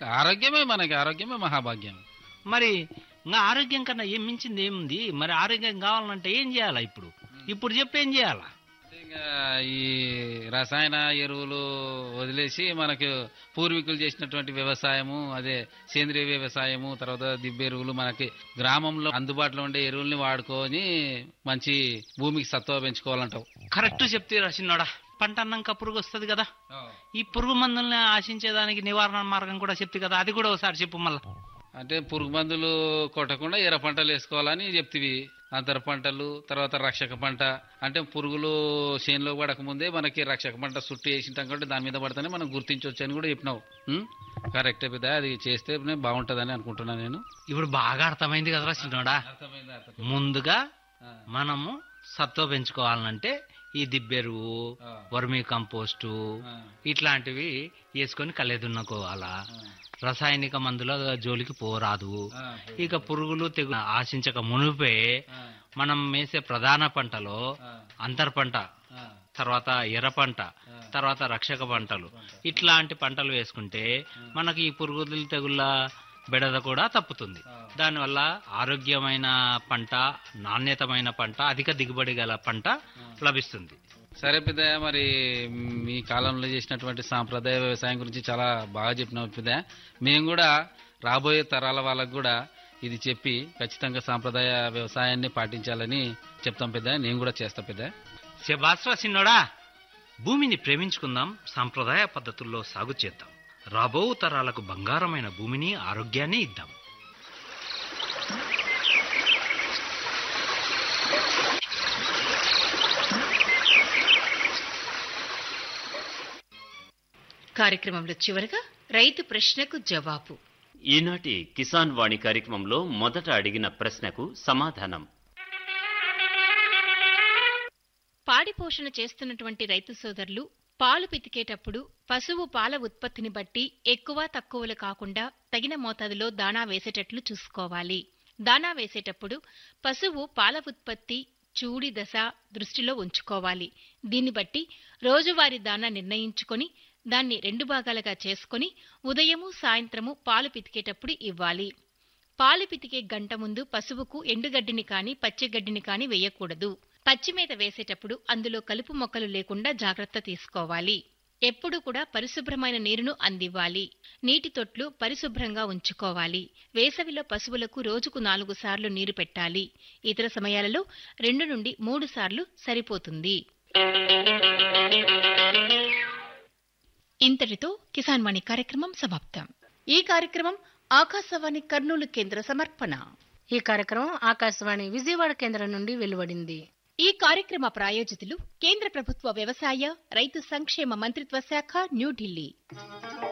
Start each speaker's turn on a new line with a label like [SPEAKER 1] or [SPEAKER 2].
[SPEAKER 1] ఆరోగ్యమే మనకి ఆరోగ్యమే మహాభాగ్యం
[SPEAKER 2] మరి ఇంకా ఆరోగ్యం కన్నా ఏం మించింది ఏముంది మరి ఆరోగ్యం కావాలంటే ఏం చేయాలా ఇప్పుడు ఇప్పుడు చెప్పి ఏం చేయాలా
[SPEAKER 1] ఇంకా ఈ రసాయన ఎరువులు వదిలేసి మనకు పూర్వీకులు చేసినటువంటి వ్యవసాయము అదే సేంద్రియ వ్యవసాయము తర్వాత దిబ్బ ఎరువులు మనకి గ్రామంలో అందుబాటులో ఉండే ఎరువుల్ని వాడుకొని మంచి భూమికి సత్వ పెంచుకోవాలంటావు
[SPEAKER 2] కరెక్ట్ చెప్తే రాసినోడా పంట అన్నాక పురుగు వస్తుంది కదా ఈ పురుగు మందుల్ని ఆశించేదానికి నివారణ మార్గం కూడా చెప్తే కదా అది కూడా ఒకసారి చెప్పు మళ్ళా
[SPEAKER 1] అంటే పురుగు మందులు కొట్టకుండా ఎర్ర పంటలు వేసుకోవాలని చెప్తివి అంతర పంటలు తర్వాత రక్షక పంట అంటే పురుగులు చేనులో పడక ముందే మనకి రక్షక పంట చుట్టూ వేసింటాం కాబట్టి దాని మీద పడితేనే మనం గుర్తించవచ్చు అని కూడా చెప్పినావు ఉం? కరెక్టే పెద్ద అది చేస్తే బాగుంటుందని అనుకుంటున్నాను నేను
[SPEAKER 2] ఇప్పుడు బాగా అర్థమైంది కదా రాసినోడా ముందుగా మనము సత్వ పెంచుకోవాలంటే ఈ దిబ్బెరువు వర్మీ కంపోస్టు ఇట్లాంటివి వేసుకొని కళ్ళెదున్నుకోవాలా రసాయనిక మందుల జోలికి పోరాదు ఇక పురుగులు తెగు ఆశించక మునిపే మనం వేసే ప్రధాన పంటలో అంతర్ పంట తర్వాత ఎర్ర పంట తర్వాత రక్షక పంటలు ఇట్లాంటి పంటలు వేసుకుంటే మనకి ఈ పురుగులు తెగుళ్ళ బెడద కూడా తప్పుతుంది దానివల్ల ఆరోగ్యమైన పంట నాణ్యతమైన పంట అధిక దిగుబడి గల పంట లభిస్తుంది
[SPEAKER 1] సరే పెద్దయ్య మరి మీ కాలంలో చేసినటువంటి సాంప్రదాయ వ్యవసాయం గురించి చాలా బాగా చెప్పినావు పెద్దయ్య మేము కూడా రాబోయే తరాల వాళ్ళకు కూడా ఇది చెప్పి ఖచ్చితంగా సాంప్రదాయ వ్యవసాయాన్ని పాటించాలని చెప్తాం పెద్ద నేను కూడా చేస్తా పెద్ద
[SPEAKER 2] శబాస్వా సిన్నోడా భూమిని ప్రేమించుకుందాం సాంప్రదాయ పద్ధతుల్లో సాగు చేద్దాం రాబో తరాలకు బంగారమైన భూమిని ఆరోగ్యాన్ని ఇద్దాం
[SPEAKER 3] కార్యక్రమంలో చివరగా రైతు ప్రశ్నకు జవాబు
[SPEAKER 4] ఈనాటి కిసాన్ వాణి కార్యక్రమంలో మొదట అడిగిన ప్రశ్నకు సమాధానం
[SPEAKER 3] పాడి పోషణ చేస్తున్నటువంటి రైతు సోదరులు పాలు పితికేటప్పుడు పశువు పాల ఉత్పత్తిని బట్టి ఎక్కువ తక్కువలు కాకుండా తగిన మోతాదులో దాణా వేసేటట్లు చూసుకోవాలి దాణా వేసేటప్పుడు పశువు పాల ఉత్పత్తి చూడి దశ దృష్టిలో ఉంచుకోవాలి దీన్ని బట్టి రోజువారీ దాణా నిర్ణయించుకొని దాన్ని రెండు భాగాలుగా చేసుకొని ఉదయము సాయంత్రము పాలు పితికేటప్పుడు ఇవ్వాలి పాలు పితికే గంట ముందు పశువుకు ఎండుగడ్డిని కాని పచ్చిగడ్డిని కాని వేయకూడదు పచ్చిమేత వేసేటప్పుడు అందులో కలుపు మొక్కలు లేకుండా జాగ్రత్త తీసుకోవాలి ఎప్పుడు కూడా పరిశుభ్రమైన నీరును అందివ్వాలి నీటి తొట్లు పరిశుభ్రంగా ఉంచుకోవాలి వేసవిలో పశువులకు రోజుకు నాలుగు సార్లు నీరు పెట్టాలి ఇతర సమయాలలో రెండు నుండి మూడు సార్లు సరిపోతుంది ఇంతటితో కిసాన్ వాణి కార్యక్రమం సమాప్తం
[SPEAKER 5] ఈ కార్యక్రమం ఆకాశవాణి కర్నూలు కేంద్ర సమర్పణ
[SPEAKER 6] ఈ కార్యక్రమం ఆకాశవాణి విజయవాడ కేంద్రం నుండి వెలువడింది
[SPEAKER 3] ఈ కార్యక్రమ ప్రాయోజితులు కేంద్ర ప్రభుత్వ వ్యవసాయ రైతు సంక్షేమ మంత్రిత్వ శాఖ న్యూఢిల్లీ